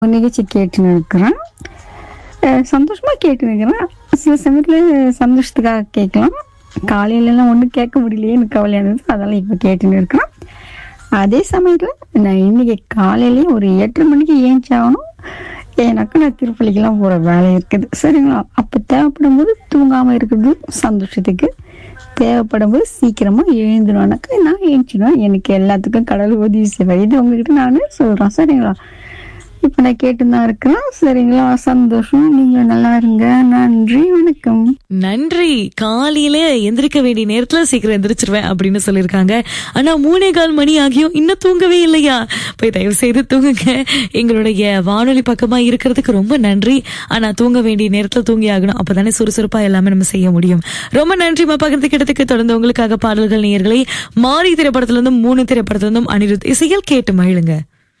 நிகழ்ச்சி கேட்டுன்னு இருக்கிறேன் அஹ் சந்தோஷமா கேட்டுன்னு இருக்கிறேன் சில சமயத்துல சந்தோஷத்துக்காக கேட்கலாம் காலையில எல்லாம் ஒன்றும் கேட்க முடியலையே எனக்கு கவலையா இருந்தது அதெல்லாம் இப்போ கேட்டுன்னு இருக்கிறேன் அதே சமயத்துல நான் இன்னைக்கு காலையிலேயே ஒரு எட்டரை மணிக்கு ஏஞ்சாகணும் ஏன்னாக்கா நான் திருப்பள்ளிக்கெல்லாம் போற வேலை இருக்குது சரிங்களா அப்போ தேவைப்படும் போது தூங்காம இருக்கிறது சந்தோஷத்துக்கு தேவைப்படும் போது சீக்கிரமா எழுந்துருவானாக்கா நான் எழுந்துடுவேன் எனக்கு எல்லாத்துக்கும் கடவுள் உதவி செய்வார் இது உங்ககிட்ட நான் சொல்றேன் சரிங்களா இப்ப நான் கேட்டுதான் இருக்கிறேன் சரிங்களா சந்தோஷம் நீங்க நல்லா இருங்க நன்றி வணக்கம் நன்றி காலையில எந்திரிக்க வேண்டிய நேரத்துல சீக்கிரம் எந்திரிச்சிருவேன் அப்படின்னு சொல்லியிருக்காங்க ஆனா மூணே கால் மணி ஆகியும் இன்னும் தூங்கவே இல்லையா போய் தயவு செய்து தூங்குங்க எங்களுடைய வானொலி பக்கமா இருக்கிறதுக்கு ரொம்ப நன்றி ஆனா தூங்க வேண்டிய நேரத்துல தூங்கி ஆகணும் அப்பதானே சுறுசுறுப்பா எல்லாமே நம்ம செய்ய முடியும் ரொம்ப நன்றிமா பகிர்ந்துக்கிட்டதுக்கு தொடர்ந்து உங்களுக்காக பாடல்கள் நேயர்களை மாறி திரைப்படத்துல இருந்தும் மூணு திரைப்படத்துல இருந்தும் அனிருத் இசையில் கேட்டு மகிழுங்க